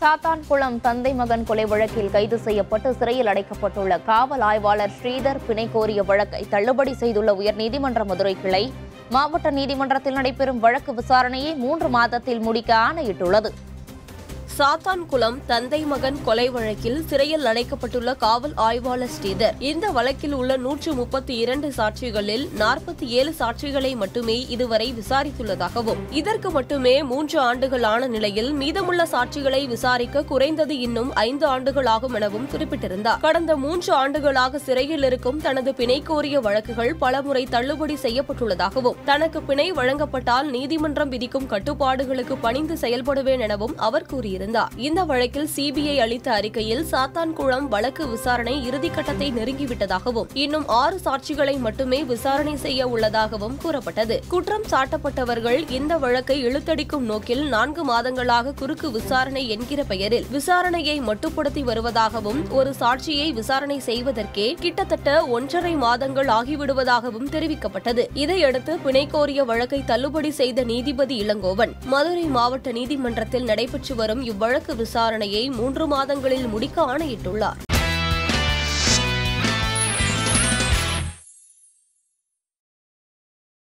சாத்தான்குளம் தந்தை மகன் கொலை வழக்கில் கைது செய்யப்பட்டு சிறையில் அடைக்கப்பட்டுள்ள காவல் ஆய்வாளர் ஸ்ரீதர் பிணை கோரிய வழக்கை தள்ளுபடி செய்துள்ள உயர்நீதிமன்ற மதுரை கிளை மாவட்ட நீதிமன்றத்தில் நடைபெறும் வழக்கு விசாரணையை மூன்று மாதத்தில் முடிக்க ஆணையிட்டுள்ளது சாத்தான்குளம் தந்தை மகன் கொலை வழக்கில் சிறையில் அடைக்கப்பட்டுள்ள காவல் ஆய்வாளர் ஸ்ரீதர் இந்த வழக்கில் உள்ள நூற்று முப்பத்தி இரண்டு சாட்சிகளில் நாற்பத்தி ஏழு சாட்சிகளை மட்டுமே இதுவரை விசாரித்துள்ளதாகவும் இதற்கு மட்டுமே மூன்று ஆண்டுகள் ஆன நிலையில் மீதமுள்ள சாட்சிகளை விசாரிக்க குறைந்தது இன்னும் ஐந்து ஆண்டுகள் ஆகும் எனவும் குறிப்பிட்டிருந்தார் கடந்த மூன்று ஆண்டுகளாக சிறையில் இருக்கும் தனது பிணை கோரிய வழக்குகள் பலமுறை தள்ளுபடி செய்யப்பட்டுள்ளதாகவும் தனக்கு பிணை வழங்கப்பட்டால் நீதிமன்றம் விதிக்கும் கட்டுப்பாடுகளுக்கு பணிந்து செயல்படுவேன் எனவும் அவர் கூறியிருந்தார் இந்த வழக்கில் சிபிஐ அளித்த அறிக்கையில் சாத்தான்குளம் வழக்கு விசாரணை இறுதிக்கட்டத்தை நெருங்கிவிட்டதாகவும் இன்னும் ஆறு சாட்சிகளை மட்டுமே விசாரணை செய்ய உள்ளதாகவும் கூறப்பட்டது குற்றம் சாட்டப்பட்டவர்கள் இந்த வழக்கை இழுத்தடிக்கும் நோக்கில் நான்கு மாதங்களாக குறுக்கு விசாரணை என்கிற பெயரில் விசாரணையை மட்டுப்படுத்தி வருவதாகவும் ஒரு சாட்சியை விசாரணை செய்வதற்கே கிட்டத்தட்ட ஒன்றரை மாதங்கள் ஆகிவிடுவதாகவும் தெரிவிக்கப்பட்டது இதையடுத்து பிணை கோரிய வழக்கை தள்ளுபடி செய்த நீதிபதி இளங்கோவன் மதுரை மாவட்ட நீதிமன்றத்தில் நடைபெற்று வரும் இவ்வழக்கு விசாரணையை மூன்று மாதங்களில் முடிக்க ஆணையிட்டுள்ளார்